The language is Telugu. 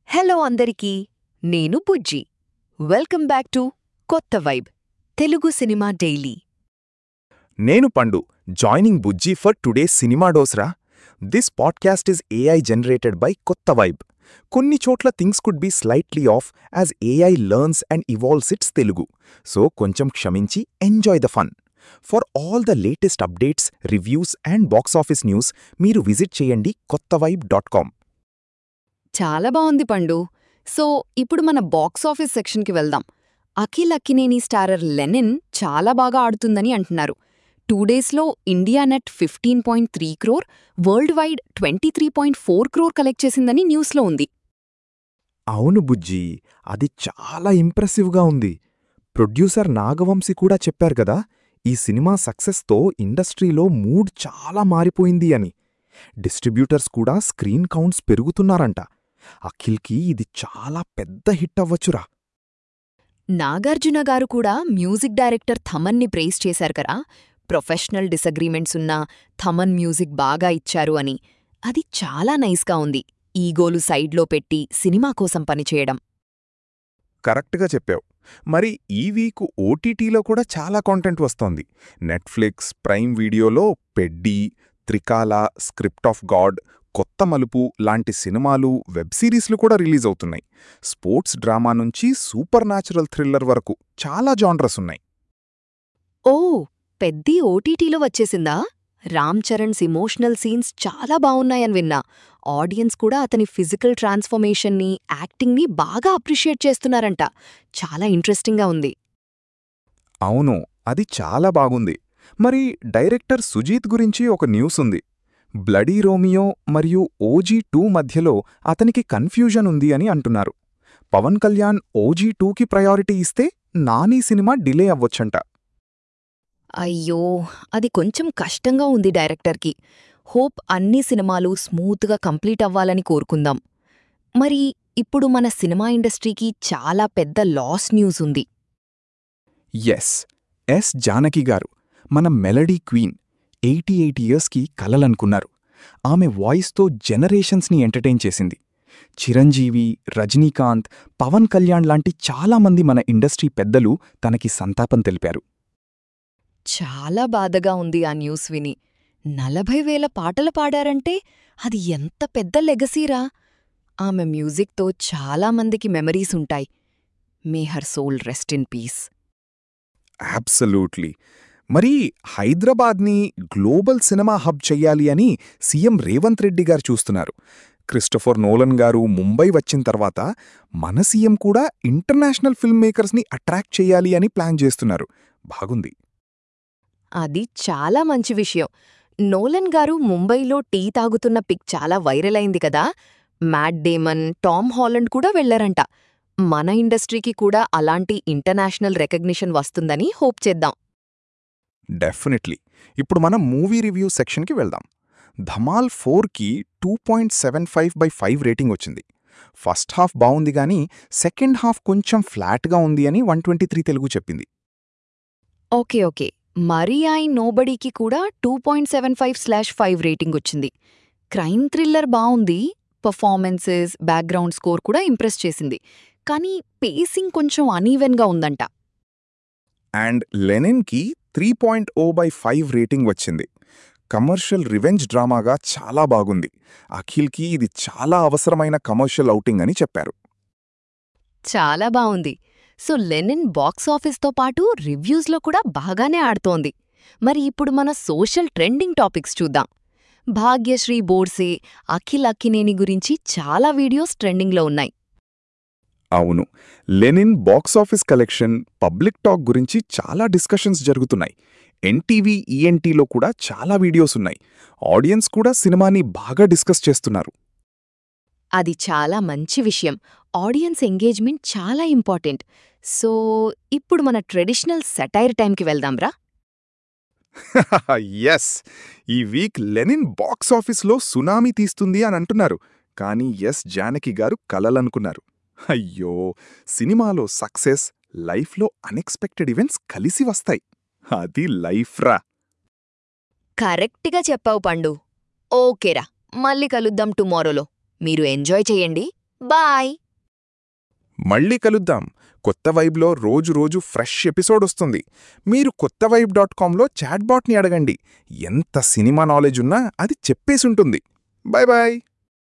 హలో అందరికీ నేను Bujji welcome back to Kotha vibe Telugu cinema daily నేను Pandu joining Bujji for today cinema డోస్రా this podcast is AI generated by Kotha vibe కొన్ని చోట్ల things could be slightly off as AI learns and evolves it's Telugu so కొంచెం క్షమించి enjoy the fun for all the latest updates reviews and box office news మీరు విజిట్ చేయండి కొత్త వైబ్ డాట్ కామ్ చాలా బావుంది పండు సో ఇప్పుడు మన బాక్స్ ఆఫీస్ సెక్షన్కి వెళ్దాం అఖిల్ అక్కినేని స్టారర్ లెనిన్ చాలా బాగా ఆడుతుందని అంటున్నారు టూ డేస్లో India net fifteen point three crore world wide twenty three point four crore collect చేసిందని న్యూస్లో ఉంది అవును బుజ్జి అది చాలా ఇంప్రెసివ్గా ఉంది ప్రొడ్యూసర్ నాగవంశి కూడా చెప్పారు కదా ఈ సినిమా సక్సెస్తో ఇండస్ట్రీలో మూడ్ చాలా మారిపోయింది అని డిస్ట్రిబ్యూటర్స్ కూడా స్క్రీన్ కౌంట్స్ పెరుగుతున్నారంట అఖిల్కి ఇది చాలా పెద్ద హిట్ అవ్వచ్చురా నాగార్జున గారు కూడా మ్యూజిక్ డైరెక్టర్ థమన్ని ప్రైజ్ చేశారు కదా ప్రొఫెషనల్ డిసగ్రీమెంట్స్ ఉన్నా థమన్ మ్యూజిక్ బాగా ఇచ్చారు అని అది చాలా నైస్గా ఉంది ఈగోలు సైడ్లో పెట్టి సినిమా కోసం పనిచేయడం కరెక్ట్గా చెప్పావు మరి ఈ వీక్ ఓటీటీలో కూడా చాలా కాంటెంట్ వస్తోంది నెట్ఫ్లిక్స్ ప్రైమ్ వీడియోలో పెడ్డీ త్రికాల స్క్రిప్ట్ ఆఫ్ గాడ్ కొత్త మలుపు లాంటి సినిమాలు వెబ్ సిరీస్లు కూడా రిలీజ్ అవుతున్నాయి స్పోర్ట్స్ డ్రామా నుంచి సూపర్ న్యాచురల్ థ్రిల్లర్ వరకు చాలా జాన్రస్ ఉన్నాయి ఓ పెద్ది ఓటీటీలో వచ్చేసిందా రామ్ చరణ్స్ ఇమోషనల్ సీన్స్ చాలా బావున్నాయని విన్నా ఆడియన్స్ కూడా అతని ఫిజికల్ ట్రాన్స్ఫర్మేషన్ని యాక్టింగ్ని బాగా అప్రిషియేట్ చేస్తున్నారంట చాలా ఇంట్రెస్టింగ్గా ఉంది అవును అది చాలా బాగుంది మరి డైరెక్టర్ సుజీత్ గురించి ఒక న్యూస్ ఉంది బ్లడీ రోమియో మరియు ఓజీ టూ మధ్యలో అతనికి కన్ఫ్యూజన్ ఉంది అని అంటున్నారు పవన్ కళ్యాణ్ ఓజీ టూకి ప్రయారిటీ ఇస్తే నాని సినిమా డిలే అవ్వొచ్చంట అయ్యో అది కొంచెం కష్టంగా ఉంది డైరెక్టర్కి హోప్ అన్ని సినిమాలు స్మూత్గా కంప్లీట్ అవ్వాలని కోరుకుందాం మరి ఇప్పుడు మన సినిమా ఇండస్ట్రీకి చాలా పెద్ద లాస్ న్యూస్ ఉంది ఎస్ ఎస్ జానకి గారు మన మెలడీ క్వీన్ ఎయిటీ ఎయిట్ ఇయర్స్కి కలలనుకున్నారు ఆమె వాయిస్తో జనరేషన్స్ని ఎంటర్టైన్ చేసింది చిరంజీవి రజనీకాంత్ పవన్ కళ్యాణ్ లాంటి చాలామంది మన ఇండస్ట్రీ పెద్దలు తనకి సంతాపం తెలిపారు చాలా బాధగా ఉంది ఆ న్యూస్ విని నలభై వేల పాటలు పాడారంటే అది ఎంత పెద్ద లెగసీరా ఆమె మ్యూజిక్తో చాలామందికి మెమరీస్ ఉంటాయి may her soul rest in peace absolutely మరి హైదరాబాద్ని గ్లోబల్ సినిమా హబ్ చెయ్యాలి అని సీఎం రేవంత్ రెడ్డి గారు చూస్తున్నారు క్రిస్టఫర్ నోలన్ గారు ముంబై వచ్చిన తర్వాత మన సీఎం కూడా ఇంటర్నేషనల్ ఫిల్మ్ మేకర్స్ని అట్రాక్ట్ చేయాలి అని ప్లాన్ చేస్తున్నారు బాగుంది అది చాలా మంచి విషయం నోలన్ గారు ముంబైలో టీ తాగుతున్న పిక్ చాలా వైరల్ అయింది కదా మ్యాట్ డేమన్ టామ్ హాలండ్ కూడా వెళ్లారంట మన ఇండస్ట్రీకి కూడా అలాంటి ఇంటర్నేషనల్ రికగ్నిషన్ వస్తుందని హోప్ చేద్దాం డెఫినెట్లీ ఇప్పుడు మనం మూవీ రివ్యూ సెక్షన్కి వెళ్దాం ధమాల్ ఫోర్కి two point seven five by five rating వచ్చింది ఫస్ట్ హాఫ్ బావుంది గానీ సెకండ్ హాఫ్ కొంచెం ఫ్లాట్గా ఉంది అని వన్ ట్వంటీ త్రీ తెలుగు చెప్పింది ఓకే ఓకే మరీ ఐ నోబడీకి కూడా two point seven five slash five rating వచ్చింది క్రైమ్ థ్రిల్లర్ బావుంది పర్ఫార్మెన్సెస్ బ్యాక్గ్రౌండ్ స్కోర్ కూడా ఇంప్రెస్ చేసింది కానీ పేసింగ్ కొంచెం అనీవెన్గా ఉందంట అండ్ లెనిన్కి three point O by five rating వచ్చింది కమర్షియల్ రివెంజ్ డ్రామాగా చాలా బాగుంది అఖిల్కి ఇది చాలా అవసరమైన కమర్షియల్ ఔటింగ్ అని చెప్పారు చాలా బావుంది సో లెనిన్ బాక్స్ ఆఫీస్తో పాటు రివ్యూస్లో కూడా బాగానే ఆడుతోంది మరి ఇప్పుడు మన సోషల్ ట్రెండింగ్ టాపిక్స్ చూద్దాం భాగ్యశ్రీ బోర్సే అఖిల్ అక్కినేని గురించి చాలా వీడియోస్ ట్రెండింగ్లో ఉన్నాయి అవును Lenin box office collection public talk గురించి చాలా డిస్కషన్స్ జరుగుతున్నాయి ఎన్టీవీ ఈఎన్టీలో కూడా చాలా వీడియోస్ ఉన్నాయి ఆడియన్స్ కూడా సినిమాని బాగా డిస్కస్ చేస్తున్నారు అది చాలా మంచి విషయం ఆడియన్స్ ఎంగేజ్మెంట్ చాలా ఇంపార్టెంట్ సో ఇప్పుడు మన ట్రెడిషనల్ సెటైర్ టైంకి వెళ్దాంరా ఎస్ ఈ వీక్ లెనిన్ బాక్స్ ఆఫీస్లో సునామీ తీస్తుంది అని అంటున్నారు కానీ ఎస్ జానకి గారు కలలనుకున్నారు అయ్యో సినిమాలో సక్సెస్ లైఫ్లో అన్ఎక్స్పెక్టెడ్ ఈవెంట్స్ కలిసి వస్తాయి అది లైఫ్ రా కరెక్ట్గా చెప్పావు పండు ఓకేరా మళ్ళీ కలుద్దాం టుమారోలో మీరు ఎంజాయ్ చెయ్యండి బాయ్ మళ్ళీ కలుద్దాం కొత్త వైబ్లో రోజు రోజు ఫ్రెష్ ఎపిసోడ్ వస్తుంది మీరు కొత్త వైబ్ డాట్ కామ్లో చాట్బాట్ని అడగండి ఎంత సినిమా నాలెడ్జ్ ఉన్నా అది చెప్పేసుంటుంది బాయ్ బాయ్